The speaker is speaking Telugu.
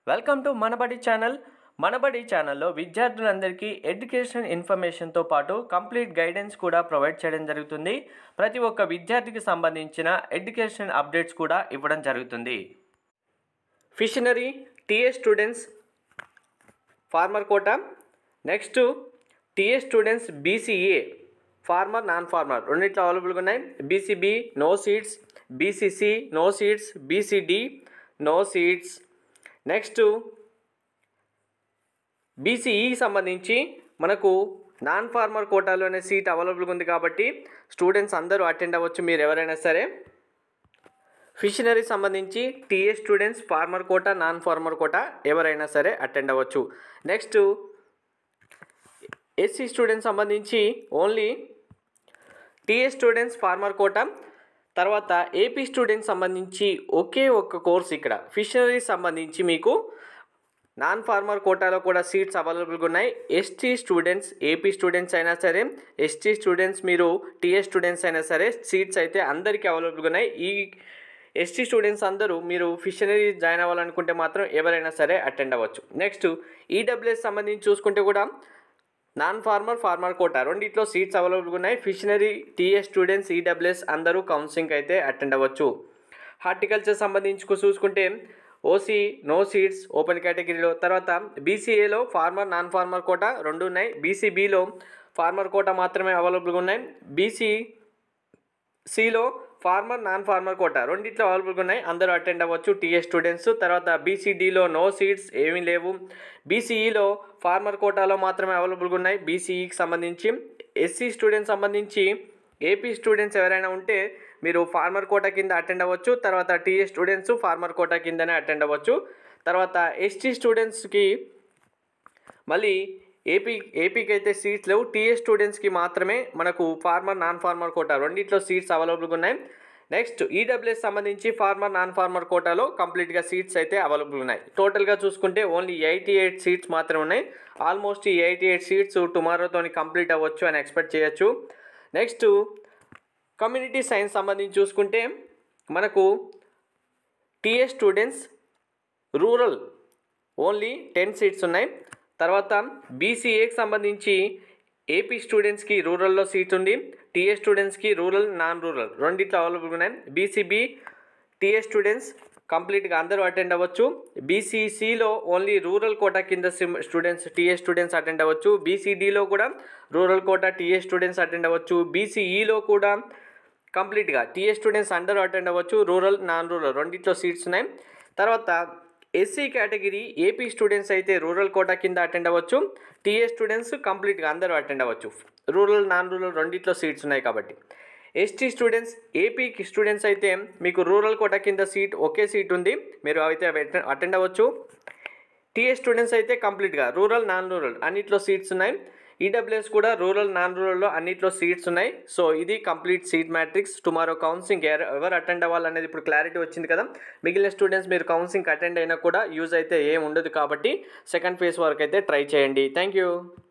welcome to Manabadi channel Manabadi ఛానల్లో విద్యార్థులందరికీ ఎడ్యుకేషన్ ఇన్ఫర్మేషన్తో పాటు కంప్లీట్ గైడెన్స్ కూడా ప్రొవైడ్ చేయడం జరుగుతుంది ప్రతి ఒక్క విద్యార్థికి సంబంధించిన ఎడ్యుకేషన్ అప్డేట్స్ కూడా ఇవ్వడం జరుగుతుంది fishery TA students farmer quota next TA students BCA farmer non farmer రెండిట్లో అవైలబుల్గా ఉన్నాయి BCB no seats BCC no seats BCD no seats next బీసీఈకి సంబంధించి మనకు నాన్ ఫార్మర్ కోటాలోనే సీట్ అవైలబుల్గా ఉంది కాబట్టి స్టూడెంట్స్ అందరూ అటెండ్ అవ్వచ్చు మీరు ఎవరైనా సరే ఫిషనరీ సంబంధించి TA students farmer quota non farmer quota ఎవరైనా సరే అటెండ్ అవ్వచ్చు నెక్స్ట్ ఎస్సీ స్టూడెంట్స్ సంబంధించి only TA students farmer quota తర్వాత ఏపీ స్టూడెంట్స్ సంబంధించి ఒకే ఒక్క కోర్స్ ఇక్కడ ఫిషనరీ సంబంధించి మీకు నాన్ ఫార్మర్ కోటాలో కూడా సీట్స్ అవైలబుల్గా ఉన్నాయి ఎస్టీ స్టూడెంట్స్ ఏపీ స్టూడెంట్స్ అయినా సరే ఎస్టీ స్టూడెంట్స్ మీరు టీఏ స్టూడెంట్స్ అయినా సరే సీట్స్ అయితే అందరికీ అవైలబుల్గా ఉన్నాయి ఈ ఎస్టీ స్టూడెంట్స్ అందరూ మీరు ఫిషనరీ జాయిన్ అవ్వాలనుకుంటే మాత్రం ఎవరైనా సరే అటెండ్ అవ్వచ్చు నెక్స్ట్ ఈడబ్ల్యూఎస్ సంబంధించి చూసుకుంటే కూడా నాన్ ఫార్మర్ ఫార్మర్ కోటా రెండిట్లో సీట్స్ అవైలబుల్గా ఉన్నాయి ఫిషనరీ టీఏ స్టూడెంట్స్ ఈడబ్ల్యూఎస్ అందరూ కౌన్సిలింగ్ అయితే అటెండ్ అవ్వచ్చు హార్టికల్చర్ సంబంధించి చూసుకుంటే ఓసీ నో సీట్స్ ఓపెన్ కేటగిరీలో తర్వాత బీసీఏలో ఫార్మర్ నాన్ ఫార్మర్ కోటా రెండు ఉన్నాయి బీసీబీలో ఫార్మర్ కోటా మాత్రమే అవైలబుల్గా ఉన్నాయి బీసీ సిలో ఫార్మర్ నాన్ ఫార్మర్ కోటా రెండిట్లో అవైలబుల్గా ఉన్నాయి అందరూ అటెండ్ అవ్వచ్చు టీఏ స్టూడెంట్స్ తర్వాత బీసీడీలో నో సీట్స్ ఏమీ లేవు బీసీఈలో ఫార్మర్ కోటాలో మాత్రమే అవైలబుల్గా ఉన్నాయి బీసీఈకి సంబంధించి ఎస్సీ స్టూడెంట్స్ సంబంధించి ఏపీ స్టూడెంట్స్ ఎవరైనా ఉంటే మీరు ఫార్మర్ కోటా కింద అటెండ్ అవ్వచ్చు తర్వాత టీఏ స్టూడెంట్స్ ఫార్మర్ కోటా కిందనే అటెండ్ అవ్వచ్చు తర్వాత ఎస్టీ స్టూడెంట్స్కి మళ్ళీ ఏపీ ఏపీకి అయితే సీట్స్ లేవు టీఏ స్టూడెంట్స్కి మాత్రమే మనకు ఫార్మర్ నాన్ ఫార్మర్ కోటా రెండిట్లో సీట్స్ అవైలబుల్గా ఉన్నాయి నెక్స్ట్ ఈడబ్ల్యూఎస్ సంబంధించి ఫార్మర్ నాన్ ఫార్మర్ కోటాలో కంప్లీట్గా సీట్స్ అయితే అవైలబుల్ ఉన్నాయి టోటల్గా చూసుకుంటే ఓన్లీ ఎయిటీ ఎయిట్ సీట్స్ మాత్రమే ఉన్నాయి ఆల్మోస్ట్ ఈ ఎయిటీ ఎయిట్ సీట్స్ టుమారోతోని కంప్లీట్ అవ్వచ్చు అని ఎక్స్పెక్ట్ చేయొచ్చు నెక్స్ట్ కమ్యూనిటీ సైన్స్ సంబంధించి చూసుకుంటే మనకు TA students rural only ten seats ఉన్నాయి తర్వాత బీసీఏకి సంబంధించి ఏపీ స్టూడెంట్స్కి రూరల్లో సీట్ ఉంది టీఏ స్టూడెంట్స్కి రూరల్ నాన్ రూరల్ రెండిట్లో అవైలబుల్ ఉన్నాయి బీసీబీ టీఏ స్టూడెంట్స్ కంప్లీట్గా అందరూ అటెండ్ అవ్వచ్చు బీసీసీలో ఓన్లీ రూరల్ కోటా కింద స్టూడెంట్స్ టీఏ స్టూడెంట్స్ అటెండ్ అవ్వచ్చు బీసీడీలో కూడా rural quota TA students attend అవ్వచ్చు బీసీఈలో కూడా కంప్లీట్గా టీఏ స్టూడెంట్స్ అందరూ అటెండ్ అవ్వచ్చు రూరల్ నాన్ రూరల్ రెండిట్లో సీట్స్ ఉన్నాయి తర్వాత ఎస్సీ కేటగిరీ ఏపీ స్టూడెంట్స్ అయితే రూరల్ కోటా కింద అటెండ్ అవ్వచ్చు టీఏ స్టూడెంట్స్ కంప్లీట్గా అందరూ అటెండ్ అవ్వచ్చు రూరల్ నాన్ రూరల్ రెండిట్లో సీట్స్ ఉన్నాయి కాబట్టి ఎస్టీ స్టూడెంట్స్ ఏపీ స్టూడెంట్స్ అయితే మీకు రూరల్ కోటా కింద సీట్ ఒకే సీట్ ఉంది మీరు అయితే అటెండ్ అవ్వచ్చు టీఏ స్టూడెంట్స్ అయితే కంప్లీట్గా రూరల్ నాన్ రూరల్ అన్నిట్లో సీట్స్ ఉన్నాయి ఈడబ్ల్యూఎస్ కూడా రూరల్ నాన్ రూరల్లో అన్నిట్లో సీట్స్ ఉన్నాయి సో ఇది complete seat matrix tomorrow counselling ఎవరు అటెండ్ అవ్వాలనేది ఇప్పుడు క్లారిటీ వచ్చింది కదా మిగిలిన స్టూడెంట్స్ మీరు కౌన్సిలింగ్ అటెండ్ అయినా కూడా యూజ్ అయితే ఏం ఉండదు కాబట్టి సెకండ్ ఫేజ్ వరకు అయితే ట్రై చేయండి థ్యాంక్ యూ